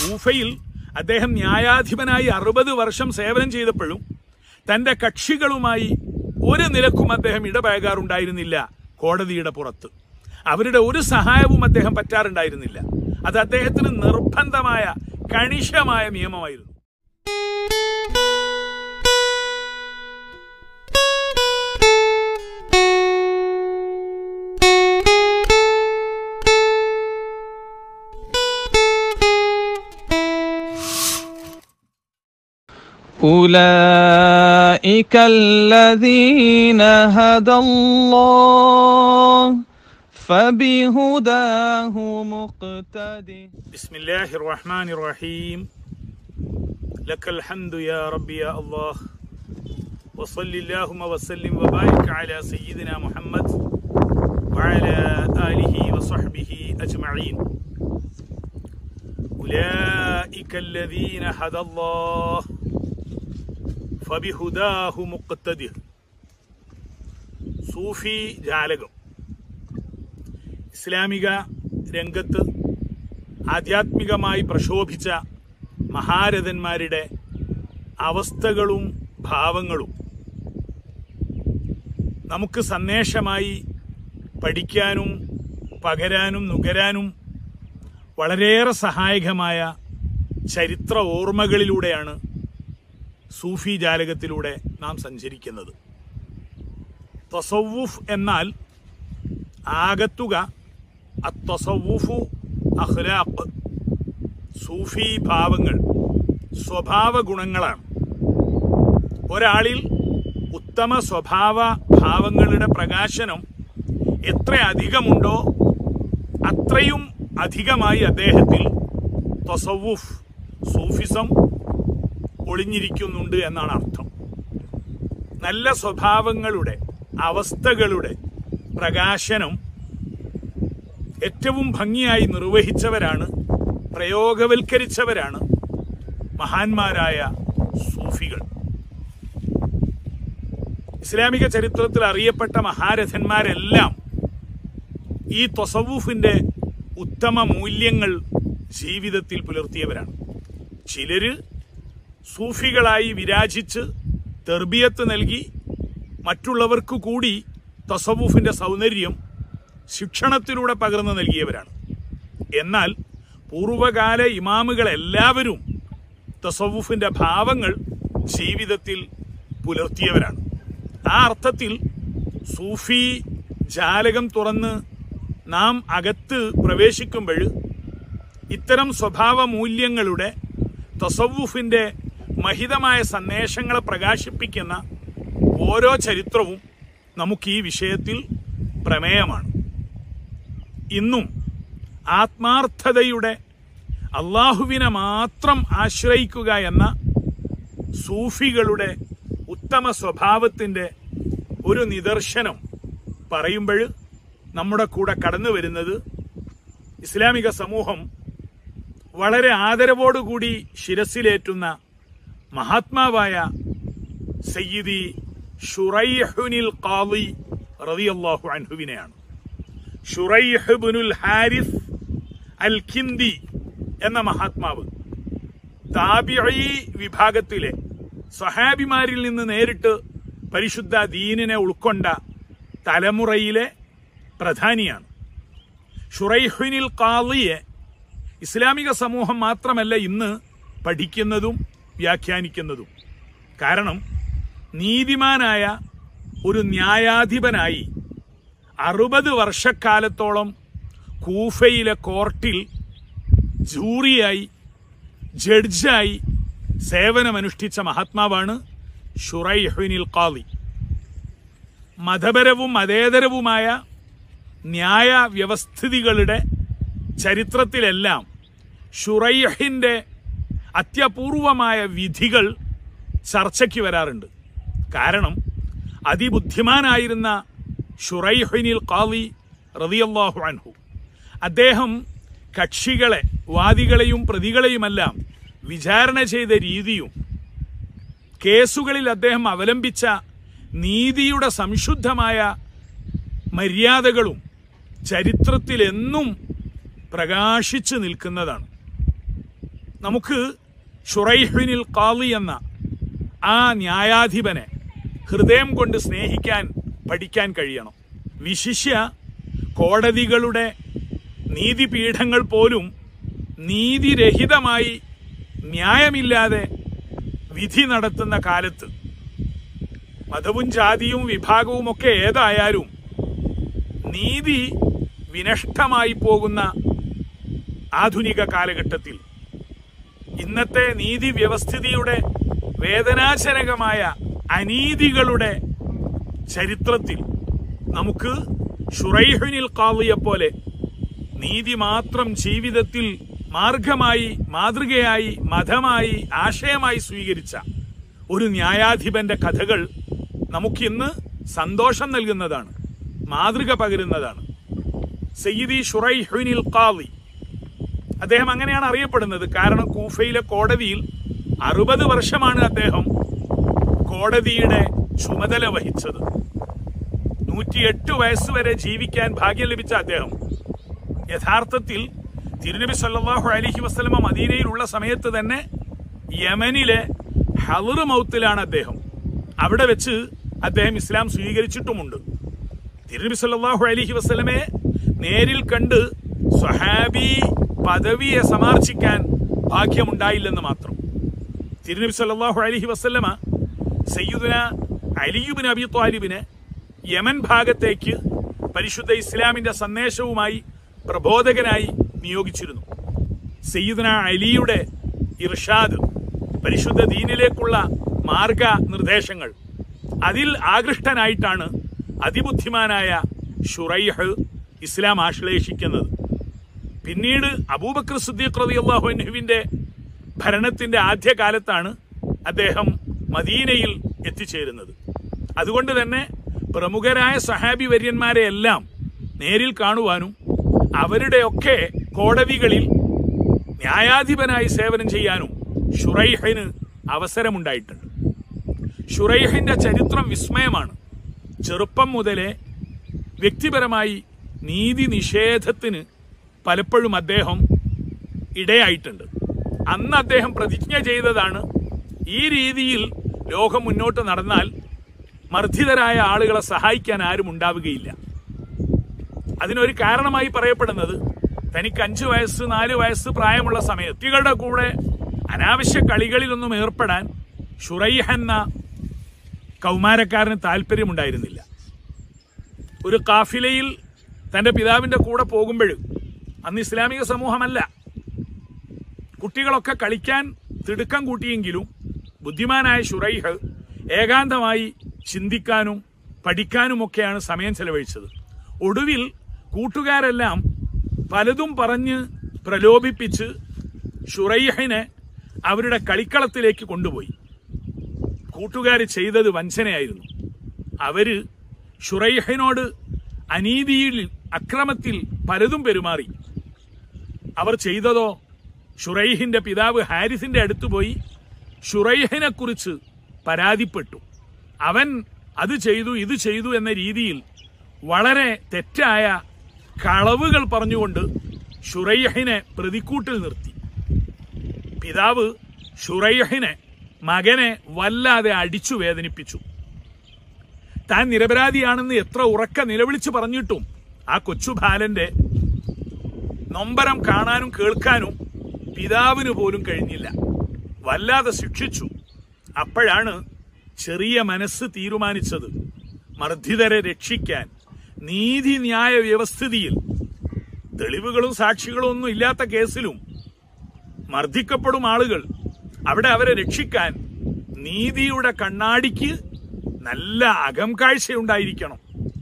കൂഫയിൽ അദ്ദേഹം ന്യായാധിപനായി അറുപത് വർഷം സേവനം ചെയ്തപ്പോഴും തന്റെ കക്ഷികളുമായി ഒരു നിലക്കും അദ്ദേഹം ഇടപഴകാറുണ്ടായിരുന്നില്ല കോടതിയുടെ പുറത്ത് അവരുടെ ഒരു സഹായവും അദ്ദേഹം പറ്റാറുണ്ടായിരുന്നില്ല അത് അദ്ദേഹത്തിന് നിർബന്ധമായ കണിശമായ നിയമമായിരുന്നു أولئك الذين هدى الله فبهداه مقتدي بسم الله الرحمن الرحيم لك الحمد يا ربي يا الله وصل اللهم وسلم وبارك على سيدنا محمد وعلى آله وصحبه أجمعين أولئك الذين هدى الله فبهداه مقتده സൂഫി ജാലകം ഇസ്ലാമിക രംഗത്ത് ആധ്യാത്മികമായി പ്രശോഭിച്ച മഹാരഥന്മാരുടെ അവസ്ഥകളും ഭാവങ്ങളും നമുക്ക് സന്ദേശമായി പഠിക്കാനും പകരാനും നുകരാനും വളരെയേറെ സഹായകമായ ചരിത്ര ഓർമ്മകളിലൂടെയാണ് സൂഫി ജാലകത്തിലൂടെ നാം സഞ്ചരിക്കുന്നത് തസവുഫ് എന്നാൽ ആകത്തുക അത്തസവുഫു അഖ്ലാഖ് സൂഫി ഭാവങ്ങൾ സ്വഭാവ ഗുണങ്ങളാണ് ഒരാളിൽ ഉത്തമ സ്വഭാവ ഭാവങ്ങളുടെ പ്രകാശനം എത്ര അധികമുണ്ടോ അത്രയും അധികമായി അദ്ദേഹത്തിൽ തസവുഫ് സൂഫിസം ഒളിഞ്ഞിരിക്കുന്നുണ്ട് എന്നാണ് അർത്ഥം നല്ല സ്വഭാവങ്ങളുടെ അവസ്ഥകളുടെ പ്രകാശനം ഏറ്റവും ഭംഗിയായി നിർവഹിച്ചവരാണ് പ്രയോഗവൽക്കരിച്ചവരാണ് മഹാന്മാരായ സൂഫികൾ ഇസ്ലാമിക ചരിത്രത്തിൽ അറിയപ്പെട്ട മഹാരഥന്മാരെല്ലാം ഈ തൊസവൂഫിന്റെ ഉത്തമ മൂല്യങ്ങൾ ജീവിതത്തിൽ പുലർത്തിയവരാണ് ചിലര് സൂഫികളായി വിരാജിച്ച് തെർബിയത്ത് നൽകി മറ്റുള്ളവർക്ക് കൂടി തസവൂഫിന്റെ സൗന്ദര്യം ശിക്ഷണത്തിലൂടെ പകർന്നു നൽകിയവരാണ് എന്നാൽ പൂർവകാല ഇമാമുകൾ എല്ലാവരും തസവൂഫിന്റെ ഭാവങ്ങൾ ജീവിതത്തിൽ പുലർത്തിയവരാണ് ആ അർത്ഥത്തിൽ സൂഫി ജാലകം തുറന്ന് നാം അകത്ത് പ്രവേശിക്കുമ്പോൾ ഇത്തരം സ്വഭാവ മൂല്യങ്ങളുടെ തസവുഫിന്റെ മഹിതമായ സന്ദേശങ്ങളെ പ്രകാശിപ്പിക്കുന്ന ഓരോ ചരിത്രവും നമുക്ക് ഈ വിഷയത്തിൽ പ്രമേയമാണ് ഇന്നും ആത്മാർത്ഥതയുടെ അള്ളാഹുവിനെ മാത്രം ആശ്രയിക്കുക എന്ന സൂഫികളുടെ ഉത്തമ സ്വഭാവത്തിന്റെ ഒരു നിദർശനം പറയുമ്പോൾ നമ്മുടെ കൂടെ കടന്നു വരുന്നത് ഇസ്ലാമിക സമൂഹം വളരെ ആദരവോടുകൂടി ശിരസിലേറ്റുന്ന മഹാത്മാവായ സയ്യിദി ഷുറൈഹുനിൽ ഖാദി റളിയല്ലാഹു അൻഹുവിനെയാണ് ഷുറൈഹ് ബിനുൽ ഹാരിസ് അൽ കിന്ദി എന്ന മഹാത്മാവ് താബിഈ വിഭാഗത്തിലെ സ്വഹാബിമാരിൽ നിന്ന് നേരിട്ട് പരിശുദ്ധ ദീനിനെ ഉൾക്കൊണ്ട തലമുറയിലെ പ്രധാനിയാണ് ഷുറൈഹുനിൽ ഖാദിയെ ഇസ്ലാമിക സമൂഹം മാത്രമല്ല ഇന്ന് പഠിക്കുന്നതും വ്യാഖ്യാനിക്കുന്നതും കാരണം നീതിമാനായ ഒരു ന്യായാധിപനായി അറുപത് വർഷക്കാലത്തോളം കൂഫയിലെ കോർട്ടിൽ ജൂറിയായി ജഡ്ജായി സേവനമനുഷ്ഠിച്ച മഹാത്മാവാണ് ഷുറൈഹുനിൽ ഖാദി മതപരവും മതേതരവുമായ ന്യായ വ്യവസ്ഥിതികളുടെ ചരിത്രത്തിലെല്ലാം ഷുറൈഹിന്റെ അത്യപൂർവമായ വിധികൾ ചർച്ചയ്ക്ക് വരാറുണ്ട് കാരണം അതിബുദ്ധിമാനായിരുന്ന ഷുറൈഹുനിൽ ഖാദി റളിയല്ലാഹു അൻഹു അദ്ദേഹം കക്ഷികളെ വാദികളെയും പ്രതികളെയുമെല്ലാം വിചാരണ ചെയ്ത രീതിയും കേസുകളിൽ അദ്ദേഹം അവലംബിച്ച നീതിയുടെ സംശുദ്ധമായ മര്യാദകളും ചരിത്രത്തിൽ എന്നും പ്രകാശിച്ചു നിൽക്കുന്നതാണ് നമുക്ക് ഷുറൈഹുനിൽ കാളി എന്ന ആ ന്യായാധിപനെ ഹൃദയം കൊണ്ട് സ്നേഹിക്കാൻ പഠിക്കാൻ കഴിയണം വിശിഷ്യ കോടതികളുടെ നീതിപീഠങ്ങൾ പോലും നീതിരഹിതമായി ന്യായമില്ലാതെ വിധി നടത്തുന്ന കാലത്ത് മതവും ജാതിയും വിഭാഗവും ഒക്കെ ഏതായാലും നീതി വിനഷ്ടമായി പോകുന്ന ആധുനിക കാലഘട്ടത്തിൽ ഇന്നത്തെ നീതി വ്യവസ്ഥിതിയുടെ വേദനാജനകമായ അനീതികളുടെ ചരിത്രത്തിൽ നമുക്ക് ഷുറൈഹുനിൽ കാളിയെ പോലെ നീതി മാത്രം ജീവിതത്തിൽ മാർഗമായി മാതൃകയായി മതമായി ആശയമായി സ്വീകരിച്ച ഒരു ന്യായാധിപന്റെ കഥകൾ നമുക്കിന്ന് സന്തോഷം നൽകുന്നതാണ് മാതൃക പകരുന്നതാണ് സയ്യിദി ഷുറൈഹുനിൽ കാളി അദ്ദേഹം അങ്ങനെയാണ് അറിയപ്പെടുന്നത് കാരണം കൂഫയിലെ കോടതിയിൽ അറുപത് വർഷമാണ് അദ്ദേഹം കോടതിയുടെ ചുമതല വഹിച്ചത് നൂറ്റിയെട്ട് വയസ്സ് വരെ ജീവിക്കാൻ ഭാഗ്യം ലഭിച്ച അദ്ദേഹം യഥാർത്ഥത്തിൽ തിരുനബി സല്ലല്ലാഹു അലൈഹി വസല്ലമ മദീനയിലുള്ള സമയത്ത് തന്നെ യമനിലെ ഹലർ മൗത്തിലാണ് അദ്ദേഹം അവിടെ വെച്ച് അദ്ദേഹം ഇസ്ലാം സ്വീകരിച്ചിട്ടുമുണ്ട് തിരുനബി സല്ലല്ലാഹു അലൈഹി വസല്ലമയെ നേരിൽ കണ്ട് സ്വഹാബി പദവിയെ സമാർജിക്കാൻ ഭാഗ്യമുണ്ടായില്ലെന്ന് മാത്രം തിരുനബി സല്ലല്ലാഹു അലൈഹി വസല്ലമ സയ്യിദുന അലിയുബിൻ അബി ത്വാലിബിനെ യമൻ ഭാഗത്തേക്ക് പരിശുദ്ധ ഇസ്ലാമിന്റെ സന്ദേശവുമായി പ്രബോധകനായി നിയോഗിച്ചിരുന്നു സയ്യിദുന അലിയുടെ ഇർഷാദ് പരിശുദ്ധ ദീനിലേക്കുള്ള മാർഗ നിർദ്ദേശങ്ങൾ അതിൽ ആകൃഷ്ടനായിട്ടാണ് അതിബുദ്ധിമാനായ ഷുറൈഹ് ഇസ്ലാം ആശ്ലേഷിക്കുന്നത് പിന്നീട് അബൂബക്കർ സിദ്ദീഖ് റളിയല്ലാഹു അൻഹുവിന്റെ ഭരണത്തിന്റെ ആദ്യകാലത്താണ് അദ്ദേഹം മദീനയിൽ എത്തിച്ചേരുന്നത് അതുകൊണ്ട് തന്നെ പ്രമുഖരായ സഹാബി വര്യന്മാരെ എല്ലാം നേരിൽ കാണുവാനും അവരുടെയൊക്കെ കോടതികളിൽ ന്യായാധിപനായി സേവനം ചെയ്യാനും ഷുറൈഹിന് അവസരമുണ്ടായിട്ടുണ്ട് ഷുറൈഹിന്റെ ചരിത്രം വിസ്മയമാണ് ചെറുപ്പം മുതലേ വ്യക്തിപരമായി നീതി നിഷേധത്തിന് പലപ്പോഴും അദ്ദേഹം ഇടയായിട്ടുണ്ട് അന്ന് അദ്ദേഹം പ്രതിജ്ഞ ചെയ്തതാണ് ഈ രീതിയിൽ ലോകം മുന്നോട്ട് നടന്നാൽ മർദ്ദിതരായ ആളുകളെ സഹായിക്കാൻ ആരും ഉണ്ടാവുകയില്ല അതിനൊരു കാരണമായി പറയപ്പെടുന്നത് തനിക്ക് അഞ്ചു വയസ്സ് നാല് വയസ്സ് പ്രായമുള്ള സമയത്ത് കുട്ടികളുടെ കൂടെ അനാവശ്യ കളികളിലൊന്നും ഏർപ്പെടാൻ ഷുറൈഹ എന്ന കൗമാരക്കാരന് താല്പര്യമുണ്ടായിരുന്നില്ല ഒരു കാഫിലയിൽ തന്റെ പിതാവിന്റെ കൂടെ പോകുമ്പോൾ അന്ന് ഇസ്ലാമിക സമൂഹമല്ല കുട്ടികളൊക്കെ കളിക്കാൻ തിടുക്കം കൂട്ടിയെങ്കിലും ബുദ്ധിമാനായ ഷുറൈഹ് ഏകാന്തമായി ചിന്തിക്കാനും പഠിക്കാനുമൊക്കെയാണ് സമയം ചെലവഴിച്ചത് ഒടുവിൽ കൂട്ടുകാരെല്ലാം പലതും പറഞ്ഞ് പ്രലോഭിപ്പിച്ച് ഷുറൈഹിനെ അവരുടെ കളിക്കളത്തിലേക്ക് കൊണ്ടുപോയി കൂട്ടുകാർ ചെയ്തത് വഞ്ചനയായിരുന്നു അവര് ഷുറൈഹിനോട് അനീതിയിൽ അക്രമത്തിൽ പലതും പെരുമാറി അവർ ചെയ്തതോ ഷുറൈഹിന്റെ പിതാവ് ഹാരിസിന്റെ അടുത്ത് പോയി ഷുറൈഹിനെ കുറിച്ച് പരാതിപ്പെട്ടു അവൻ അത് ചെയ്തു ഇത് ചെയ്തു എന്ന രീതിയിൽ വളരെ തെറ്റായ കളവുകൾ പറഞ്ഞുകൊണ്ട് ഷുറൈഹിനെ പ്രതിക്കൂട്ടിൽ നിർത്തി പിതാവ് ഷുറൈഹിനെ മകനെ വല്ലാതെ അടിച്ചു വേദനിപ്പിച്ചു താൻ നിരപരാധിയാണെന്ന് എത്ര ഉറക്ക നിലവിളിച്ചു പറഞ്ഞിട്ടും ആ കൊച്ചു ബാലന്റെ നൊമ്പരം കാണാനും കേൾക്കാനും പിതാവിന് പോലും കഴിഞ്ഞില്ല വല്ലാതെ ശിക്ഷിച്ചു അപ്പോഴാണ് ചെറിയ മനസ്സ് തീരുമാനിച്ചത് മർദ്ദിതരെ രക്ഷിക്കാൻ നീതിന്യായ വ്യവസ്ഥിതിയിൽ തെളിവുകളും സാക്ഷികളും ഒന്നും ഇല്ലാത്ത കേസിലും മർദ്ദിക്കപ്പെടും ആളുകൾ അവിടെ അവരെ രക്ഷിക്കാൻ നീതിയുടെ കണ്ണാടിക്ക് നല്ല അകം കാഴ്ചയുണ്ടായിരിക്കണം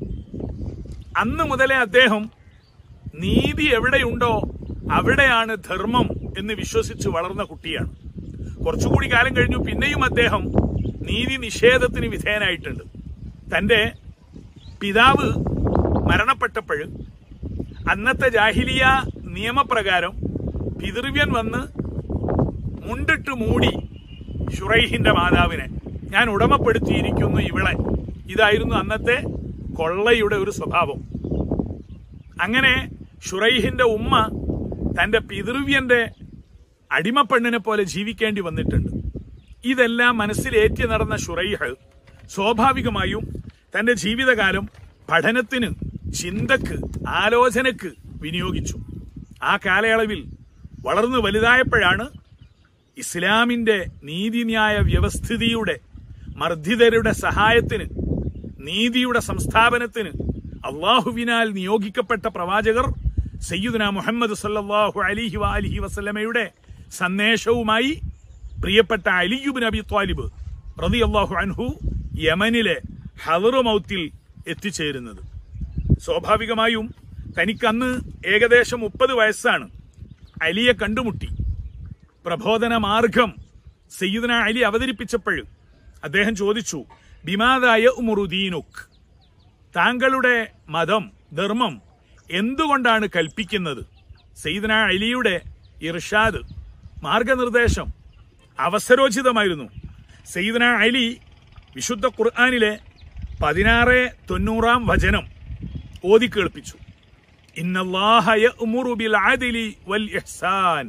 അന്ന് മുതലേ അദ്ദേഹം നീതി എവിടെയുണ്ടോ അവിടെയാണ് ധർമ്മം എന്ന് വിശ്വസിച്ച് വളർന്ന കുട്ടിയാണ് കുറച്ചുകൂടി കാലം കഴിഞ്ഞു പിന്നെയും അദ്ദേഹം നീതി നിഷേധത്തിന് വിധേയനായിട്ടുണ്ട് തന്റെ പിതാവ് മരണപ്പെട്ടപ്പോൾ അന്നത്തെ ജാഹിലിയ നിയമപ്രകാരം പിതൃവ്യൻ വന്ന് മുണ്ടിട്ട് മൂടി ഷുറൈഹിന്റെ മാതാവിനെ ഞാൻ ഉടമപ്പെടുത്തിയിരിക്കുന്നു ഇവളെ ഇതായിരുന്നു അന്നത്തെ കൊള്ളയുടെ ഒരു സ്വഭാവം അങ്ങനെ ഷുറൈഹിന്റെ ഉമ്മ തന്റെ പിതൃവ്യന്റെ അടിമപ്പെണ്ണിനെ പോലെ ജീവിക്കേണ്ടി വന്നിട്ടുണ്ട് ഇതെല്ലാം മനസ്സിലേറ്റി നടന്ന ഷുറൈഹ് സ്വാഭാവികമായും തന്റെ ജീവിതകാലം പഠനത്തിന് ചിന്തക്ക് ആലോചനക്ക് വിനിയോഗിച്ചു ആ കാലയളവിൽ വളർന്നു വലുതായപ്പോഴാണ് ഇസ്ലാമിന്റെ നീതിന്യായ വ്യവസ്ഥിതിയുടെ മർദ്ദിതരുടെ സഹായത്തിന് നീതിയുടെ സംസ്ഥാപനത്തിന് അള്ളാഹുവിനാൽ നിയോഗിക്കപ്പെട്ട പ്രവാചകർ സയ്യിദുന മുഹമ്മദ് സല്ലല്ലാഹു അലിഹി അലിഹി വസല്ലമയുടെ സന്ദേശവുമായി പ്രിയപ്പെട്ട അലിയുബിൻ അബി ത്വാലിബ് റതി അള്ളാഹു അൻഹു യമനിലെ ഹദറുമൗത്തിൽ എത്തിച്ചേരുന്നത് സ്വാഭാവികമായും തനിക്കന്ന് ഏകദേശം മുപ്പത് വയസ്സാണ് അലിയെ കണ്ടുമുട്ടി പ്രബോധന മാർഗം സയ്യിദന അലി അവതരിപ്പിച്ചപ്പോൾ അദ്ദേഹം ചോദിച്ചു ബിമാദായ ഉമുറുദീനുക് താങ്കളുടെ മതം ധർമ്മം എന്തുകൊണ്ടാണ് കൽപ്പിക്കുന്നത് സയ്യിദന അലിയുടെ ഇർഷാദ് മാർഗനിർദ്ദേശം അവസരോചിതമായിരുന്നു സയ്യിദന അലി വിശുദ്ധ ഖുർആാനിലെ പതിനാറ് തൊണ്ണൂറാം വചനം ഓതി കേൾപ്പിച്ചു ഇന്നല്ലാഹ യഅ്മുറു ബിൽ അദ്ലി വൽ ഇഹ്സാൻ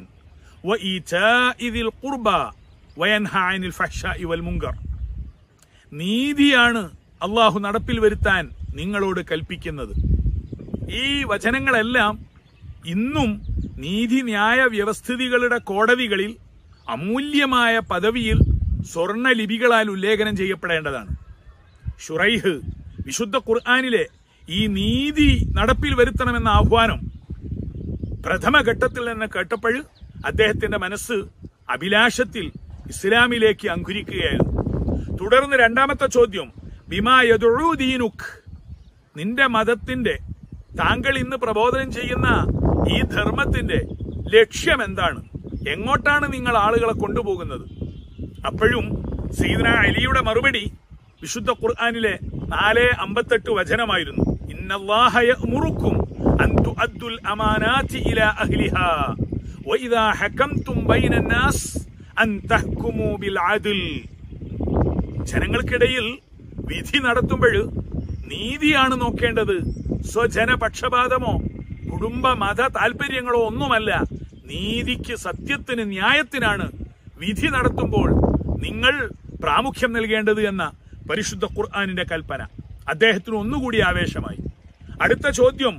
വഇതാഇ ദിൽ ഖുർബ വയൻഹ അനിൽ ഫഹ്ശാഇ വൽ മുങ്കർ നീതിയാണ് അള്ളാഹു നടപ്പിൽ വരുത്താൻ നിങ്ങളോട് കൽപ്പിക്കുന്നത് ഈ വചനങ്ങളെല്ലാം ഇന്നും നീതിന്യായ വ്യവസ്ഥിതികളുടെ കോടതികളിൽ അമൂല്യമായ പദവിയിൽ സ്വർണ്ണ ലിപികളാൽ ഉല്ലേഖനം ചെയ്യപ്പെടേണ്ടതാണ് ഷുറൈഹ് വിശുദ്ധ ഖുർആാനിലെ ഈ നീതി നടപ്പിൽ വരുത്തണമെന്ന ആഹ്വാനം പ്രഥമഘട്ടത്തിൽ തന്നെ കേട്ടപ്പോൾ അദ്ദേഹത്തിന്റെ മനസ്സ് അഭിലാഷത്തിൽ ഇസ്ലാമിലേക്ക് അങ്കുരിക്കുകയായിരുന്നു തുടർന്ന് രണ്ടാമത്തെ ചോദ്യം ബിമായദീനുഖ് നിന്റെ മതത്തിന്റെ താങ്കൾ ഇന്ന് പ്രബോധനം ചെയ്യുന്ന ഈ ധർമ്മത്തിന്റെ ലക്ഷ്യം എന്താണ് എങ്ങോട്ടാണ് നിങ്ങൾ ആളുകളെ കൊണ്ടുപോകുന്നത് അപ്പോഴും സീദന അലിയുടെ മറുപടി വിശുദ്ധ ഖുർആാനിലെ നാല് അമ്പത്തെട്ട് വചനമായിരുന്നു ഇന്നല്ലാഹ യഅ്മുറുക്കും അൻ തുഅദ്ദുൽ അമാനാതി ഇലാ അഹ്ലിഹാ വഇദാ ഹകംതും ബൈനൻ നാസ് അൻ തഹ്കുമു ബിൽ അദ്ൽ ജനങ്ങൾക്കിടയിൽ വിധി നടത്തുമ്പോൾ നീതിയാണ് നോക്കേണ്ടത് സ്വജനപക്ഷപാതമോ കുടുംബ മത താല്പര്യങ്ങളോ ഒന്നുമല്ല നീതിക്ക് സത്യത്തിന് ന്യായത്തിനാണ് വിധി നടത്തുമ്പോൾ നിങ്ങൾ പ്രാമുഖ്യം നൽകേണ്ടത് എന്ന പരിശുദ്ധ ഖുർആാനിന്റെ കൽപ്പന അദ്ദേഹത്തിന് ഒന്നുകൂടി ആവേശമായി അടുത്ത ചോദ്യം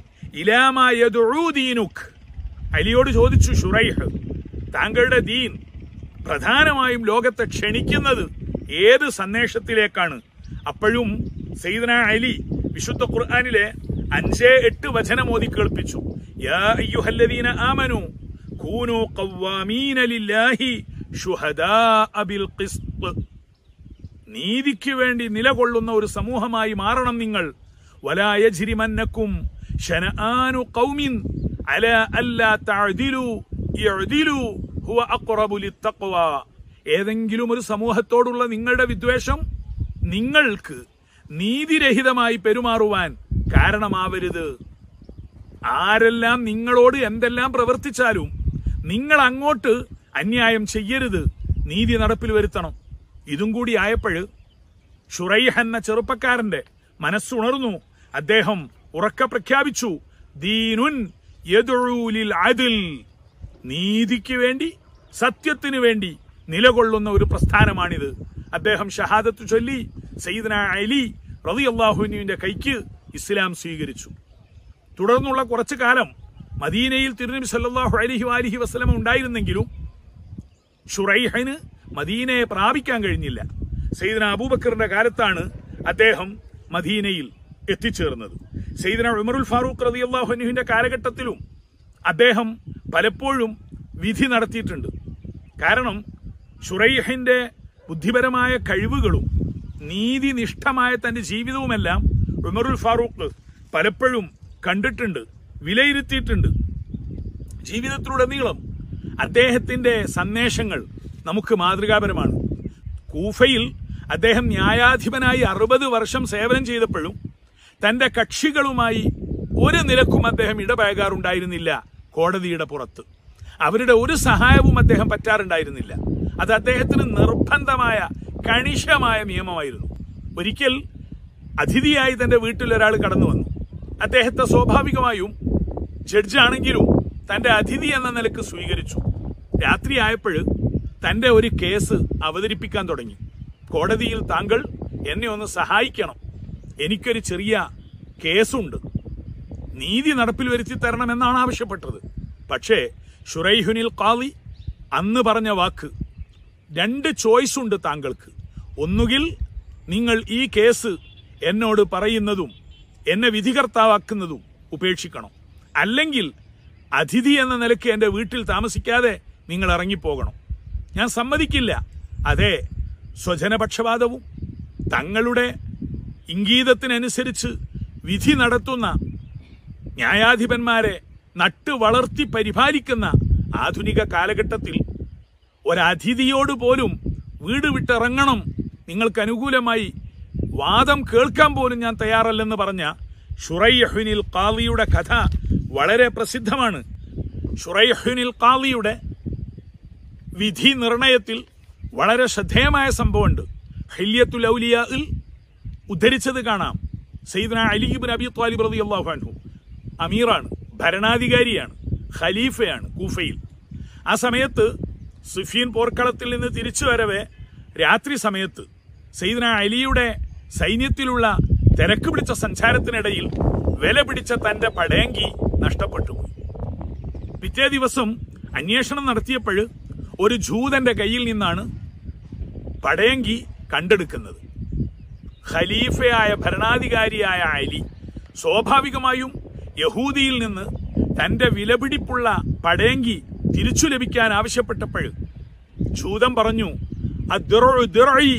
ഇലാമായദീനുഖ് അലിയോട് ചോദിച്ചു ഷുറൈഹ് താങ്കളുടെ ദീൻ പ്രധാനമായും ലോകത്തെ ക്ഷണിക്കുന്നത് ഏത് സന്ദേശത്തിലേക്കാണ് അപ്പോഴും സയ്യിദന അലി വിശുദ്ധ ഖുർആാനിലെ അഞ്ചേ എട്ട് വചനം ഓതി കേൾപ്പിച്ചു യാ അയ്യുഹല്ലദീന ആമനു കൂനു ഖവ്വാമീന ലില്ലാഹി ശുഹദാഅ ബിൽ ഖിസ്ത് നീതിക്ക് വേണ്ടി നിലകൊള്ളുന്ന ഒരു സമൂഹമായി മാറണം നിങ്ങൾ വലായജിരിമന്നക്കും ശനആനു ഖൗമിൻ അല അല്ലാ തഅദിലു ഇഅദിലു ഹുവ അഖ്റബു ലിത്തഖ്വ ഏതെങ്കിലും ഒരു സമൂഹത്തോടുള്ള നിങ്ങളുടെ വിദ്വേഷം നിങ്ങൾക്ക് നീതിരഹിതമായി പെരുമാറുവാൻ കാരണമാവരുത് ആരെല്ലാം നിങ്ങളോട് എന്തെല്ലാം പ്രവർത്തിച്ചാലും നിങ്ങൾ അങ്ങോട്ട് അന്യായം ചെയ്യരുത് നീതി നടപ്പിൽ വരുത്തണം ഇതും കൂടി ആയപ്പോഴ് ഷുറൈഹ് എന്ന ചെറുപ്പക്കാരന്റെ മനസ്സുണർന്നു അദ്ദേഹം ഉറക്ക പ്രഖ്യാപിച്ചു ദീനുൻ യദുഊലിൽ അദിൽ നീതിക്ക് വേണ്ടി സത്യത്തിന് വേണ്ടി നിലകൊള്ളുന്ന ഒരു പ്രസ്ഥാനമാണിത് അദ്ദേഹം ഷഹാദത്ത് ചൊല്ലി സയ്യിദന അലി റളിയല്ലാഹുവിന്റെ കൈക്ക് ഇസ്ലാം സ്വീകരിച്ചു തുടർന്നുള്ള കുറച്ചു കാലം മദീനയിൽ തിരുനബി സല്ലല്ലാഹു അലൈഹി വാലിഹി വസല്ലമ ഉണ്ടായിരുന്നെങ്കിലും ഷുറൈഹിന് മദീനയെ പ്രാപിക്കാൻ കഴിഞ്ഞില്ല സയ്യിദന അബൂബക്കറിന്റെ കാലത്താണ് അദ്ദേഹം മദീനയിൽ എത്തിച്ചേർന്നത് സയ്യിദന ഉമറുൽ ഫാറൂഖ് റളിയല്ലാഹു അൻഹുവിന്റെ കാലഘട്ടത്തിലും അദ്ദേഹം പലപ്പോഴും വിധി നടത്തിയിട്ടുണ്ട് കാരണം ഷുറൈഹിന്റെ ബുദ്ധിപരമായ കഴിവുകളും നീതിനിഷ്ഠമായ തന്റെ ജീവിതവുമെല്ലാം ഉമറുൽ ഫാറൂഖ് പലപ്പോഴും കണ്ടിട്ടുണ്ട് വിലയിരുത്തിയിട്ടുണ്ട് ജീവിതത്തിലുടനീളം അദ്ദേഹത്തിന്റെ സന്ദേശങ്ങൾ നമുക്ക് മാതൃകാപരമാണ് കൂഫയിൽ അദ്ദേഹം ന്യായാധിപനായി അറുപത് വർഷം സേവനം ചെയ്തപ്പോഴും തന്റെ കക്ഷികളുമായി ഒരു നിലക്കും അദ്ദേഹം ഇടപഴകാറുണ്ടായിരുന്നില്ല കോടതിയുടെ പുറത്ത് അവരുടെ ഒരു സഹായവും അദ്ദേഹം പറ്റാറുണ്ടായിരുന്നില്ല അത് അദ്ദേഹത്തിന് നിർബന്ധമായ കണിശമായ നിയമമായിരുന്നു ഒരിക്കൽ അതിഥിയായി തന്റെ വീട്ടിൽ ഒരാൾ കടന്നു വന്നു അദ്ദേഹത്തെ സ്വാഭാവികമായും ജഡ്ജാണെങ്കിലും തന്റെ അതിഥി എന്ന നിലക്ക് സ്വീകരിച്ചു രാത്രിയായപ്പോൾ തന്റെ ഒരു കേസ് അവതരിപ്പിക്കാൻ തുടങ്ങി കോടതിയിൽ താങ്കൾ എന്നെ ഒന്ന് സഹായിക്കണം എനിക്കൊരു ചെറിയ കേസുണ്ട് നീതി നടപ്പിൽ വരുത്തി തരണമെന്നാണ് ആവശ്യപ്പെട്ടത് പക്ഷേ ഷുറൈഹുനിൽ ഖാലി അന്ന് പറഞ്ഞ വാക്ക് രണ്ട് ചോയ്സ് ഉണ്ട് താങ്കൾക്ക് ഒന്നുകിൽ നിങ്ങൾ ഈ കേസ് എന്നോട് പറയുന്നതും എന്നെ വിധികർത്താവാക്കുന്നതും ഉപേക്ഷിക്കണം അല്ലെങ്കിൽ അതിഥി എന്ന നിലയ്ക്ക് എൻ്റെ വീട്ടിൽ താമസിക്കാതെ നിങ്ങൾ ഇറങ്ങിപ്പോകണം ഞാൻ സമ്മതിക്കില്ല അതെ സ്വജനപക്ഷപാതവും തങ്ങളുടെ ഇംഗീതത്തിനനുസരിച്ച് വിധി നടത്തുന്ന ന്യായാധിപന്മാരെ നട്ടു വളർത്തി പരിപാലിക്കുന്ന ആധുനിക കാലഘട്ടത്തിൽ ഒരതിഥിയോട് പോലും വീട് വിട്ടിറങ്ങണം നിങ്ങൾക്ക് അനുകൂലമായി വാദം കേൾക്കാൻ പോലും ഞാൻ തയ്യാറല്ലെന്ന് പറഞ്ഞ ഷുറൈഹുനിൽ ഖാലിയുടെ കഥ വളരെ പ്രസിദ്ധമാണ് ഷുറൈഹുനിൽ ഖാലിയുടെ വിധി നിർണയത്തിൽ വളരെ ശ്രദ്ധേയമായ സംഭവമുണ്ട് ഹല്യത്തുൽ ഔലിയായിൽ ഉദ്ധരിച്ചത് കാണാം സയ്യിദ്ന അലിബിൻ അബി ത്വാലിബ് റളിയല്ലാഹു അൻഹു അമീറാണ് ഭരണാധികാരിയാണ് ഖലീഫയാണ് കൂഫയിൽ ആ സമയത്ത് സുഫീൻ പോർക്കളത്തിൽ നിന്ന് തിരിച്ചു വരവെ രാത്രി സമയത്ത് സയ്യിദ്ന അലിയുടെ സൈന്യത്തിലുള്ള തിരക്ക് പിടിച്ച സഞ്ചാരത്തിനിടയിൽ വില പിടിച്ച തന്റെ പടയങ്കി നഷ്ടപ്പെട്ടു പോയി പിറ്റേ ദിവസം അന്വേഷണം നടത്തിയപ്പോൾ ഒരു ജൂതന്റെ കയ്യിൽ നിന്നാണ് പടയങ്കി കണ്ടെടുക്കുന്നത് ഖലീഫയായ ഭരണാധികാരിയായ അലി സ്വാഭാവികമായും യഹൂദിയിൽ നിന്ന് തന്റെ വിലപിടിപ്പുള്ള പടയങ്കി തിരിച്ചു ലഭിക്കാൻ ആവശ്യപ്പെട്ടപ്പോൾ ജൂതൻ പറഞ്ഞു "അദ്ദിറഉ ദിറഇ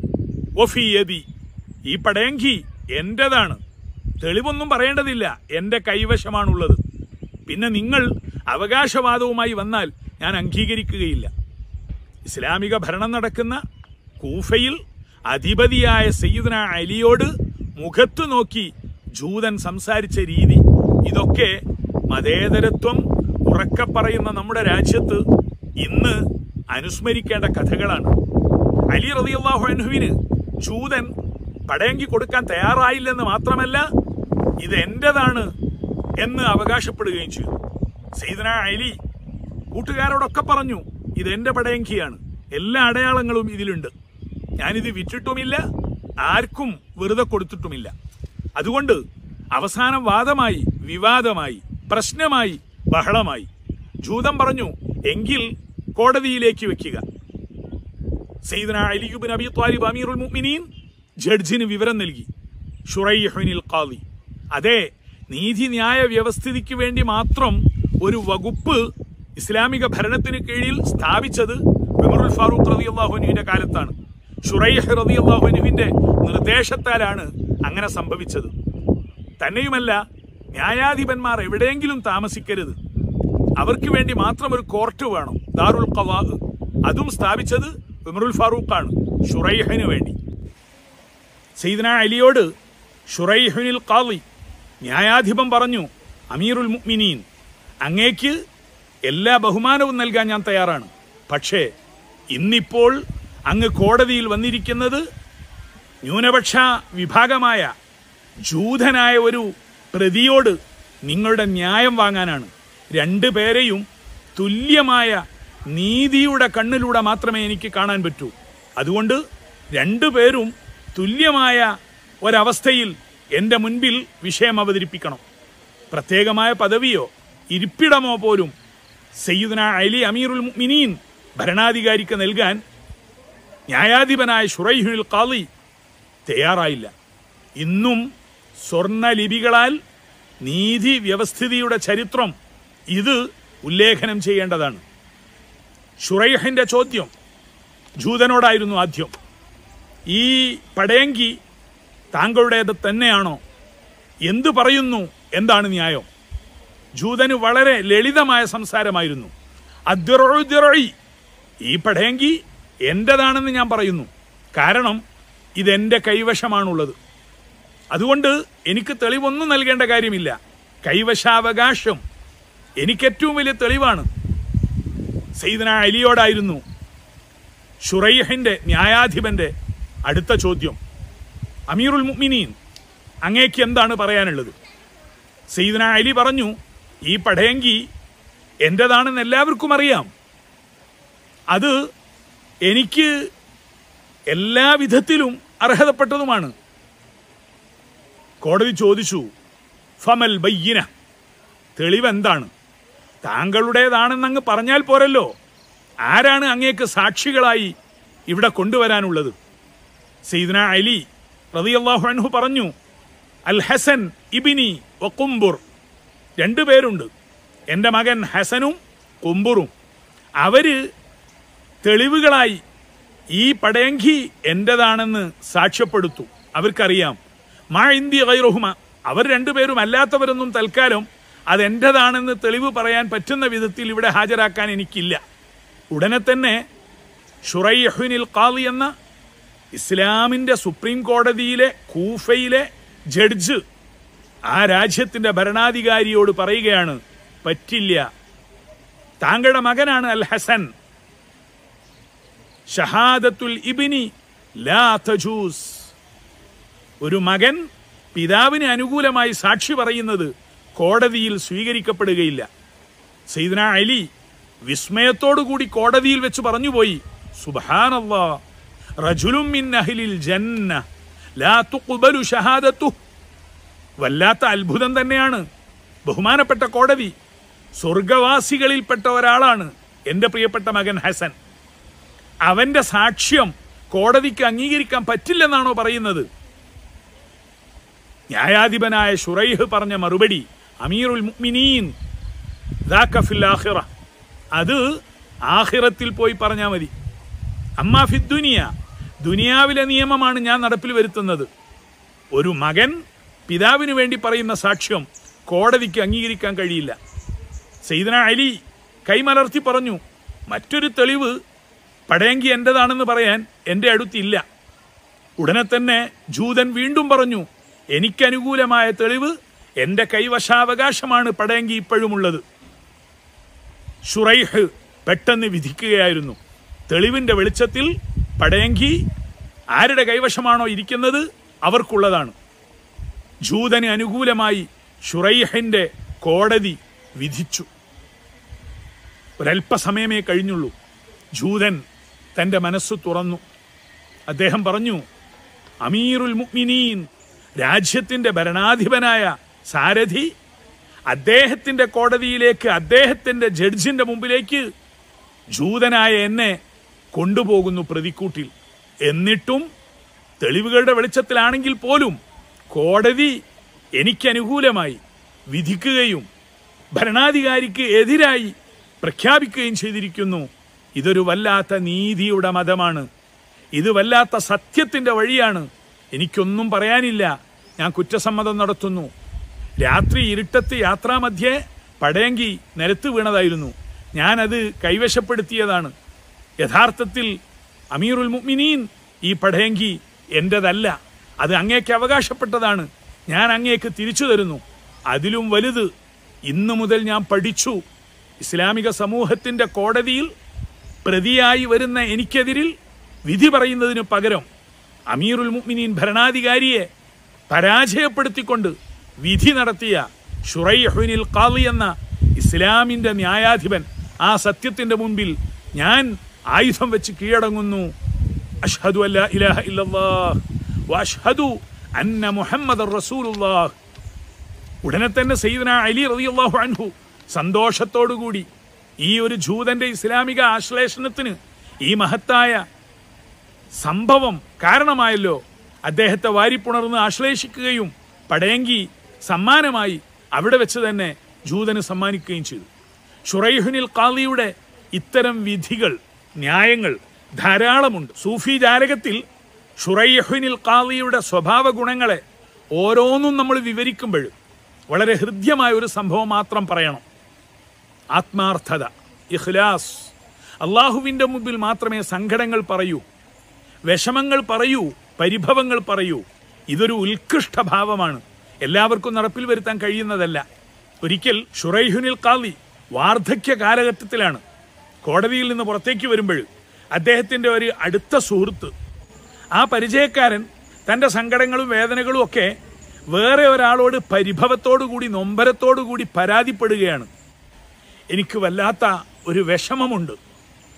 വഫീ യദി." ഈ പടയങ്കി എന്റേതാണ് തെളിവൊന്നും പറയേണ്ടതില്ല എന്റെ കൈവശമാണുള്ളത് പിന്നെ നിങ്ങൾ അവകാശവാദവുമായി വന്നാൽ ഞാൻ അംഗീകരിക്കുകയില്ല ഇസ്ലാമിക ഭരണം നടക്കുന്ന കൂഫയിൽ അധിപതിയായ സയ്യിദ്ന അലിയോട് മുഖത്തു നോക്കി ജൂതൻ സംസാരിച്ച രീതി ഇതൊക്കെ മതേതരത്വം ഉറക്കെ പറയുന്ന നമ്മുടെ രാജ്യത്ത് ഇന്ന് അനുസ്മരിക്കേണ്ട കഥകളാണ് അലി റളിയല്ലാഹു അൻഹുവിന് ജൂതൻ പടയങ്കി കൊടുക്കാൻ തയ്യാറായില്ലെന്ന് മാത്രമല്ല ഇത് എന്റേതാണ് എന്ന് അവകാശപ്പെടുകയും ചെയ്തു സൈദന അലി കൂട്ടുകാരോടൊക്കെ പറഞ്ഞു ഇത് എന്റെ പടയങ്കിയാണ് എല്ലാ അടയാളങ്ങളും ഇതിലുണ്ട് ഞാനിത് വിറ്റിട്ടുമില്ല ആർക്കും വെറുതെ കൊടുത്തിട്ടുമില്ല അതുകൊണ്ട് അവസാനം വാദമായി വിവാദമായി പ്രശ്നമായി ബഹളമായി ജൂതം പറഞ്ഞു എങ്കിൽ കോടതിയിലേക്ക് വെക്കുക സയ്യിദ്ന അലിയുബിൻ അബി ത്വാലിബ് അമീറുൽ മുഅ്മിനീൻ ജഡ്ജിന് വിവരം നൽകി ഷുറൈഹുനിൽ ഖാദി അതെ നീതിന്യായ വ്യവസ്ഥിതിക്ക് വേണ്ടി മാത്രം ഒരു വകുപ്പ് ഇസ്ലാമിക ഭരണത്തിന് കീഴിൽ സ്ഥാപിച്ചത് ഉമറുൽ ഫാറൂഖ് റളിയല്ലാഹുവിന്റെ കാലത്താണ് ഷുറൈഹ് റളിയല്ലാഹുവിന്റെ നിർദ്ദേശത്താലാണ് അങ്ങനെ സംഭവിച്ചത് തന്നെയുമല്ല ന്യായാധിപന്മാർ എവിടെയെങ്കിലും താമസിക്കരുത് അവർക്ക് വേണ്ടി മാത്രം ഒരു കോർട്ട് വേണം ദാറുൽ ഖവാഹ് അതും സ്ഥാപിച്ചത് ഉമറുൽ ഫാറൂഖാണ് ഷുറൈഹിന് വേണ്ടി സയ്യിദ്ന അലിയോട് ഷുറൈഹുനിൽ ഖാളി ന്യായാധിപൻ പറഞ്ഞു അമീറുൽ മുഅ്മിനീൻ അങ്ങേക്ക് എല്ലാ ബഹുമാനവും നൽകാൻ ഞാൻ തയ്യാറാണ് പക്ഷേ ഇന്നിപ്പോൾ അങ്ങ് കോടതിയിൽ വന്നിരിക്കുന്നത് ന്യൂനപക്ഷ വിഭാഗമായ ജൂതനായ ഒരു പ്രതിയോട് നിങ്ങളുടെ ന്യായം വാങ്ങാനാണ് രണ്ടു പേരെയും തുല്യമായ നീതിയുടെ കണ്ണിലൂടെ മാത്രമേ എനിക്ക് കാണാൻ പറ്റൂ അതുകൊണ്ട് രണ്ടുപേരും തുല്യമായ ഒരവസ്ഥയിൽ എൻ്റെ മുൻപിൽ വിഷയം അവതരിപ്പിക്കണം പ്രത്യേകമായ പദവിയോ ഇരിപ്പിടമോ പോലും സയ്യിദ്ന അലി അമീറുൽ മുഅ്മിനീൻ ഭരണാധികാരിക്ക് നൽകാൻ ന്യായാധിപനായ ഷുറൈഹുൽ ഖാലി തയ്യാറായില്ല ഇന്നും സ്വർണ്ണ ലിപികളാൽ നീതി വ്യവസ്ഥിതിയുടെ ചരിത്രം ഇത് ഉല്ലേഖനം ചെയ്യേണ്ടതാണ് ഷുറൈഹിന്റെ ചോദ്യം ജൂതനോടായിരുന്നു ആദ്യം ഈ പടയങ്കി താങ്കളുടേത് തന്നെയാണോ എന്തു പറയുന്നു എന്താണ് ന്യായം ജൂതന് വളരെ ലളിതമായ സംസാരമായിരുന്നു അദ്ദിറഉ ദിറഇ. ഈ പടയങ്കി എന്റേതാണെന്ന് ഞാൻ പറയുന്നു കാരണം ഇതെന്റെ കൈവശമാണുള്ളത് അതുകൊണ്ട് എനിക്ക് തെളിവൊന്നും നൽകേണ്ട കാര്യമില്ല കൈവശാവകാശം എനിക്ക് ഏറ്റവും വലിയ തെളിവാണ് സയ്യിദ്ന അലിയോടായിരുന്നു ഷുറൈഹിന്റെ ന്യായാധിപന്റെ അടുത്ത ചോദ്യം അമീറുൽ മുഅ്മിനീൻ അങ്ങേക്ക് എന്താണ് പറയാനുള്ളത് സയ്യിദ്ന അലി പറഞ്ഞു ഈ പടയങ്കി എന്റേതാണെന്ന് എല്ലാവർക്കും അറിയാം അത് എനിക്ക് എല്ലാ വിധത്തിലും അർഹതപ്പെട്ടതുമാണ് കോടതി ചോദിച്ചു ഫമൽ ബയ്യന തെളിവെന്താണ് താങ്കളുടേതാണെന്നങ്ങ് പറഞ്ഞാൽ പോരല്ലോ ആരാണ് അങ്ങേക്ക് സാക്ഷികളായി ഇവിടെ കൊണ്ടുവരാനുള്ളത് സീദന അലി റളിയല്ലാഹു അൻഹു പറഞ്ഞു അൽ ഹസൻ ഇബിനി വക്കുംബുർ രണ്ടുപേരുണ്ട് എൻ്റെ മകൻ ഹസനും കുംബുറും അവര് തെളിവുകളായി ഈ പടയങ്കി എന്റേതാണെന്ന് സാക്ഷ്യപ്പെടുത്തു അവർക്കറിയാം മാ ഇന്ത്യ ഗൈറുഹുമ അവർ രണ്ടുപേരും അല്ലാത്തവരൊന്നും തൽക്കാലം അതെന്റേതാണെന്ന് തെളിവ് പറയാൻ പറ്റുന്ന വിധത്തിൽ ഇവിടെ ഹാജരാക്കാൻ എനിക്കില്ല ഉടനെ തന്നെ ഷുറൈഹുനിൽ ഖാദി എന്ന ഇസ്ലാമിന്റെ സുപ്രീം കോടതിയിലെ കൂഫയിലെ ജഡ്ജ് ആ രാജ്യത്തിന്റെ ഭരണാധികാരിയോട് പറയുകയാണ് പറ്റില്ല താങ്കളുടെ മകനാണ് അൽ ഹസൻ ഷഹാദത്തുൽ ഇബിനി ലാ തജൂസ് ഒരു മകൻ പിതാവിന് അനുകൂലമായി സാക്ഷി പറയുന്നത് കോടതിയിൽ സ്വീകരിക്കപ്പെടുകയില്ല സൈദന അലി വിസ്മയത്തോടുകൂടി കോടതിയിൽ വെച്ച് പറഞ്ഞുപോയി സുബാനല്ലാ റജുലും മിൻ അഹ്ലിൽ ജന്ന ലാ തുഖ്ബലു ഷഹാദത്തു വല്ലാത്ത അത്ഭുതം തന്നെയാണ് ബഹുമാനപ്പെട്ട കോടതി സ്വർഗവാസികളിൽപ്പെട്ട ഒരാളാണ് എൻ്റെ പ്രിയപ്പെട്ട മകൻ ഹസൻ അവന്റെ സാക്ഷ്യം കോടതിക്ക് അംഗീകരിക്കാൻ പറ്റില്ലെന്നാണോ പറയുന്നത് ന്യായാധിപനായ ഷുറൈഹ് പറഞ്ഞ മറുപടി അമീറുൽ മുഅ്മിനീൻ ദാക ഫിൽ ആഖിറ അത് ആഖിറത്തിൽ പോയി പറഞ്ഞാൽ മതി അമ്മാ ഫി ദുനിയ ദുനിയാവിലെ നിയമമാണ് ഞാൻ നടപ്പിൽ വരുത്തുന്നത് ഒരു മകൻ പിതാവിന് വേണ്ടി പറയുന്ന സാക്ഷ്യം കോടതിക്ക് അംഗീകരിക്കാൻ കഴിയില്ല സെയ്ദന അലി കൈമലർത്തി പറഞ്ഞു മറ്റൊരു തെളിവ് പടയങ്കി എന്റേതാണെന്ന് പറയാൻ എന്റെ അടുത്തില്ല ഉടനെ തന്നെ ജൂതൻ വീണ്ടും പറഞ്ഞു എനിക്കനുകൂലമായ തെളിവ് എന്റെ കൈവശാവകാശമാണ് പടയങ്കി ഇപ്പോഴുമുള്ളത് ഷുറൈഹ് പെട്ടെന്ന് വിധിക്കുകയായിരുന്നു തെളിവിന്റെ വെളിച്ചത്തിൽ പടയങ്കി ആരുടെ കൈവശമാണോ ഇരിക്കുന്നത് അവർക്കുള്ളതാണ് ജൂതന് അനുകൂലമായി ഷുറൈഹിന്റെ കോടതി വിധിച്ചു ഒരല്പസമയമേ കഴിഞ്ഞുള്ളൂ ജൂതൻ തന്റെ മനസ്സ് തുറന്നു അദ്ദേഹം പറഞ്ഞു അമീറുൽ മുഅ്മിനീൻ രാജ്യത്തിന്റെ ഭരണാധിപനായ സാരഥി അദ്ദേഹത്തിന്റെ കോടതിയിലേക്ക് അദ്ദേഹത്തിന്റെ ജഡ്ജിന്റെ മുമ്പിലേക്ക് ജൂതനായ എന്നെ കൊണ്ടുപോകുന്നു പ്രതിക്കൂട്ടിൽ എന്നിട്ടും തെളിവുകളുടെ വെളിച്ചത്തിലാണെങ്കിൽ പോലും കോടതി എനിക്കനുകൂലമായി വിധിക്കുകയും ഭരണാധികാരിക്ക് എതിരായി പ്രഖ്യാപിക്കുകയും ചെയ്തിരിക്കുന്നു ഇതൊരു വല്ലാത്ത നീതിയുടെ മതമാണ് ഇത് വല്ലാത്ത സത്യത്തിന്റെ വഴിയാണ് എനിക്കൊന്നും പറയാനില്ല ഞാൻ കുറ്റസമ്മതം നടത്തുന്നു രാത്രി ഇരുട്ടത്ത് യാത്രാമധ്യേ പടയങ്കി നിലത്ത് വീണതായിരുന്നു ഞാനത് കൈവശപ്പെടുത്തിയതാണ് യഥാർത്ഥത്തിൽ അമീറുൽ മുഅ്മിനീൻ ഈ പടയങ്കി എന്റേതല്ല അത് അങ്ങേക്ക് അവകാശപ്പെട്ടതാണ് ഞാൻ അങ്ങേക്ക് തിരിച്ചു തരുന്നു അതിലും വലുത് ഇന്നു മുതൽ ഞാൻ പഠിച്ചു ഇസ്ലാമിക സമൂഹത്തിന്റെ കോടതിയിൽ പ്രതിയായി വരുന്ന എനിക്കെതിരിൽ വിധി പറയുന്നതിന് പകരം അമീറുൽ മുഅ്മിനീൻ ഭരണാധികാരിയെ പരാജയപ്പെടുത്തിക്കൊണ്ട് വിധി നടത്തിയ ഷുറൈഹുനിൽ ഖാദി എന്ന ഇസ്ലാമിന്റെ ന്യായാധിപൻ ആ സത്യത്തിന്റെ മുൻപിൽ ഞാൻ ആയുധം വെച്ച് കീഴടങ്ങുന്നു അഷ്ഹദു അല്ല ഇലാഹ ഇല്ലല്ലാഹ് വഅഷ്ഹദു അന്ന മുഹമ്മദ് റസൂലുള്ളാഹ് ഉടനെ തന്നെ സയ്യിദന അലി റളിയല്ലാഹു അൻഹു സന്തോഷത്തോടുകൂടി ഈ ഒരു ജൂതന്റെ ഇസ്ലാമിക ആശ്ലേഷണത്തിന് ഈ മഹത്തായ സംഭവം കാരണമായല്ലോ അദ്ദേഹത്തെ വാരിപ്പുണർന്ന് ആശ്ലേഷിക്കുകയും പടയങ്കി സമ്മാനമായി അവിടെ വെച്ച് തന്നെ ജൂതന് സമ്മാനിക്കുകയും ചെയ്തു ഷുറൈഹുനിൽ ഖാദിയുടെ ഇത്തരം വിധികൾ ന്യായങ്ങൾ ധാരാളമുണ്ട് സൂഫി ജാലകത്തിൽ ഷുറൈഹുനിൽ ഖാദിയുടെ സ്വഭാവ ഗുണങ്ങളെ ഓരോന്നും നമ്മൾ വിവരിക്കുമ്പോൾ വളരെ ഹൃദ്യമായ ഒരു സംഭവം മാത്രം പറയണം ആത്മാർത്ഥത ഇഖ്ലാസ് അള്ളാഹുവിന്റെ മുമ്പിൽ മാത്രമേ സങ്കടങ്ങൾ പറയൂ വിഷമങ്ങൾ പറയൂ പരിഭവങ്ങൾ പറയൂ ഇതൊരു ഉത്കൃഷ്ട ഭാവമാണ് എല്ലാവർക്കും നടപ്പിൽ വരുത്താൻ കഴിയുന്നതല്ല ഒരിക്കൽ ഷുറൈഹുനിൽ ഖാദി വാർദ്ധക്യ കാലഘട്ടത്തിലാണ് കോടതിയിൽ നിന്ന് പുറത്തേക്ക് വരുമ്പോൾ അദ്ദേഹത്തിന്റെ ഒരു അടുത്ത സുഹൃത്ത് ആ പരിചയക്കാരൻ തന്റെ സങ്കടങ്ങളും വേദനകളും ഒക്കെ വേറെ ഒരാളോട് പരിഭവത്തോടുകൂടി നൊമ്പരത്തോടുകൂടി പരാതിപ്പെടുകയാണ് എനിക്ക് വല്ലാത്ത ഒരു വിഷമമുണ്ട്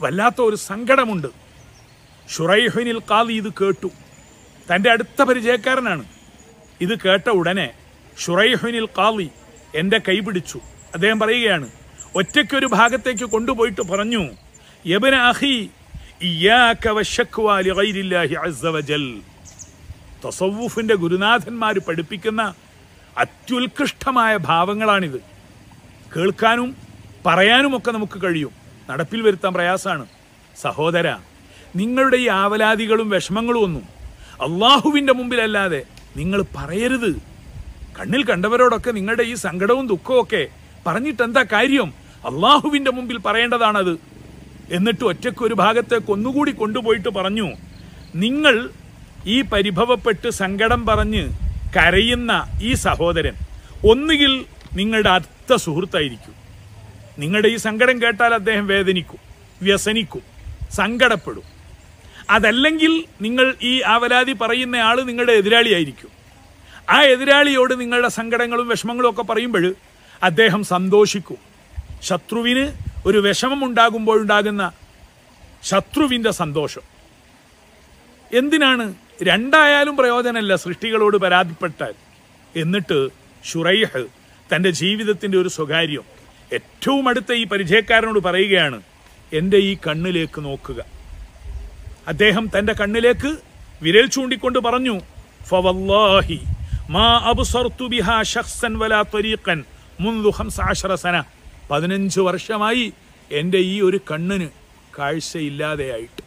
വല്ലാത്ത ഒരു സങ്കടമുണ്ട് ഷുറൈഹുനിൽ കാലി ഇത് കേട്ടു തൻ്റെ അടുത്ത പരിചയക്കാരനാണ് ഇത് കേട്ട ഉടനെ ഷുറൈഹുനിൽ കാലി എൻ്റെ കൈ പിടിച്ചു അദ്ദേഹം പറയുകയാണ് ഒറ്റയ്ക്കൊരു ഭാഗത്തേക്ക് കൊണ്ടുപോയിട്ട് പറഞ്ഞു യബന അഹി ഇയ്യാക വശക്വ ലിഗൈരില്ലാഹി അസ്സ വജൽ തസവൂഫിന്റെ ഗുരുനാഥന്മാർ പഠിപ്പിക്കുന്ന അത്യുത്കൃഷ്ടമായ ഭാവങ്ങളാണിത് കേൾക്കാനും പറയാനുമൊക്കെ നമുക്ക് കഴിയും നടപ്പിൽ വരുത്താൻ പ്രയാസാണ് സഹോദര നിങ്ങളുടെ ഈ ആവലാദികളും വിഷമങ്ങളും ഒന്നും അള്ളാഹുവിന്റെ മുമ്പിലല്ലാതെ നിങ്ങൾ പറയരുത് കണ്ണിൽ കണ്ടവരോടൊക്കെ നിങ്ങളുടെ ഈ സങ്കടവും ദുഃഖവും ഒക്കെ പറഞ്ഞിട്ട് എന്താ കാര്യം അള്ളാഹുവിന്റെ മുമ്പിൽ പറയേണ്ടതാണത് എന്നിട്ട് ഒറ്റയ്ക്ക് ഒരു ഭാഗത്തേക്ക് ഒന്നുകൂടി കൊണ്ടുപോയിട്ട് പറഞ്ഞു നിങ്ങൾ ഈ പരിഭവപ്പെട്ട് സങ്കടം പറഞ്ഞ് കരയുന്ന ഈ സഹോദരൻ ഒന്നുകിൽ നിങ്ങളുടെ അടുത്ത സുഹൃത്തായിരിക്കും നിങ്ങളുടെ ഈ സങ്കടം കേട്ടാൽ അദ്ദേഹം വേദനിക്കും വ്യസനിക്കും സങ്കടപ്പെടും അതല്ലെങ്കിൽ നിങ്ങൾ ഈ ആവലാതി പറയുന്ന ആള് നിങ്ങളുടെ എതിരാളിയായിരിക്കും ആ എതിരാളിയോട് നിങ്ങളുടെ സങ്കടങ്ങളും വിഷമങ്ങളും ഒക്കെ പറയുമ്പോൾ അദ്ദേഹം സന്തോഷിക്കും ശത്രുവിന് ഒരു വിഷമം ഉണ്ടാകുമ്പോഴുണ്ടാകുന്ന ശത്രുവിന്റെ സന്തോഷം എന്തിനാണ് രണ്ടായാലും പ്രയോജനമല്ല സൃഷ്ടികളോട് പരാതിപ്പെട്ടാൽ എന്നിട്ട് ഷുറൈഹ് തന്റെ ജീവിതത്തിന്റെ ഒരു സ്വകാര്യം ഏറ്റവും അടുത്ത ഈ പരിചയക്കാരനോട് പറയുകയാണ് എൻ്റെ ഈ കണ്ണിലേക്ക് നോക്കുക അദ്ദേഹം തന്റെ കണ്ണിലേക്ക് വിരൽ ചൂണ്ടിക്കൊണ്ട് പറഞ്ഞു ഫവല്ലാഹി മാ അബ്സർതു ബിഹാ ശഖ്സൻ വലാ ത്വരീഖൻ മുൻദു 15 സന പതിനഞ്ച് വർഷമായി എൻ്റെ ഈ ഒരു കണ്ണിന് കാഴ്ചയില്ലാതെയായിട്ട്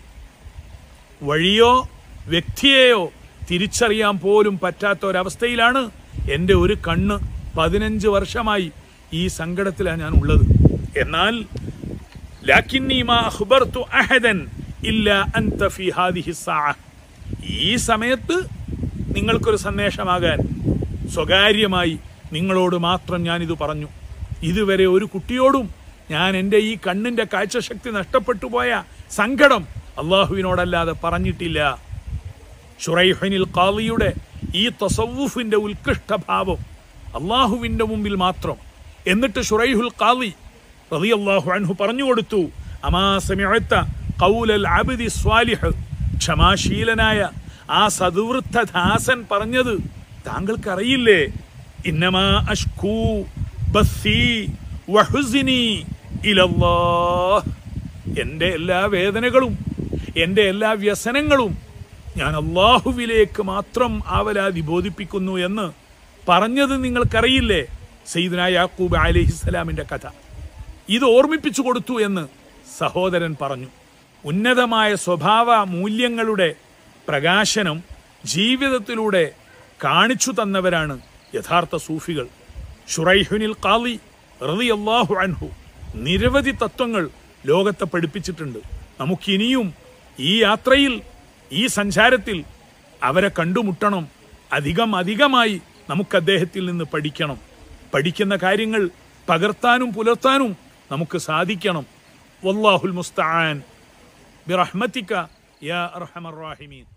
വഴിയോ വ്യക്തിയെയോ തിരിച്ചറിയാൻ പോലും പറ്റാത്ത ഒരവസ്ഥയിലാണ് എൻ്റെ ഒരു കണ്ണ് പതിനഞ്ച് വർഷമായി ഈ സങ്കടത്തിലാണ് ഞാൻ ഉള്ളത് എന്നാൽ ലാക്കിന്നി മാ അഖ്ബർതു അഹദൻ ഇല്ല അൻത ഫീ ഹാദിഹി സാഅ ഈ സമയത്ത് നിങ്ങൾക്കൊരു സന്ദേശമാകാൻ സ്വകാര്യമായി നിങ്ങളോട് മാത്രം ഞാനിത് പറഞ്ഞു ഇതുവരെ ഒരു കുട്ടിയോടും ഞാൻ എൻ്റെ ഈ കണ്ണിന്റെ കാഴ്ചശക്തി നഷ്ടപ്പെട്ടു പോയ സങ്കടം അള്ളാഹുവിനോടല്ലാതെ പറഞ്ഞിട്ടില്ല ഷുറൈഹനിൽ കാളിയുടെ ഈ തസവുഫിന്റെ ഉത്കൃഷ്ട ഭാവം അള്ളാഹുവിന്റെ മുമ്പിൽ മാത്രം എന്നിട്ട് ഷുറൈഹുൽ കാളി റളിയല്ലാഹു അൻഹു പറഞ്ഞു കൊടുത്തു അമാ സമിഅത്ത ഖൗലൽ അബ്ദി സ്വാലിഹ് ക്ഷമാശീലനായ ആ സദുവൃത്ത ദാസൻ പറഞ്ഞത് താങ്കൾക്കറിയില്ലേ ഇന്നമാ അഷ്കൂ ബസ്സി വഹുസിനി ഇലല്ലാഹ് എൻ്റെ എല്ലാ വേദനകളും എൻ്റെ എല്ലാ വ്യസനങ്ങളും ഞാൻ അള്ളാഹുവിലേക്ക് മാത്രം ആവലാതി ബോധിപ്പിക്കുന്നു എന്ന് പറഞ്ഞത് നിങ്ങൾക്കറിയില്ലേ സയ്യിദ്ന യാക്കൂബ് അലഹിസ്സലാമിന്റെ കഥ ഇത് ഓർമ്മിപ്പിച്ചു കൊടുത്തു എന്ന് സഹോദരൻ പറഞ്ഞു ഉന്നതമായ സ്വഭാവ മൂല്യങ്ങളുടെ പ്രകാശനം ജീവിതത്തിലൂടെ കാണിച്ചു തന്നവരാണ് യഥാർത്ഥ സൂഫികൾ ഷുറൈഹുനിൽ കാളി റളിയല്ലാഹു അൻഹു നിരവധി തത്വങ്ങൾ ലോകത്തെ പഠിപ്പിച്ചിട്ടുണ്ട് നമുക്കിനിയും ഈ യാത്രയിൽ ഈ സഞ്ചാരത്തിൽ അവരെ കണ്ടുമുട്ടണം അധികം അധികമായി നമുക്ക് അദ്ദേഹത്തിൽ നിന്ന് പഠിക്കണം പഠിക്കുന്ന കാര്യങ്ങൾ പകർത്താനും പുലർത്താനും നമുക്ക് സാധിക്കണം വല്ലാഹുൽ മുസ്തആൻ ബിറഹ്മതിക യാ അർഹമർ റാഹിമീൻ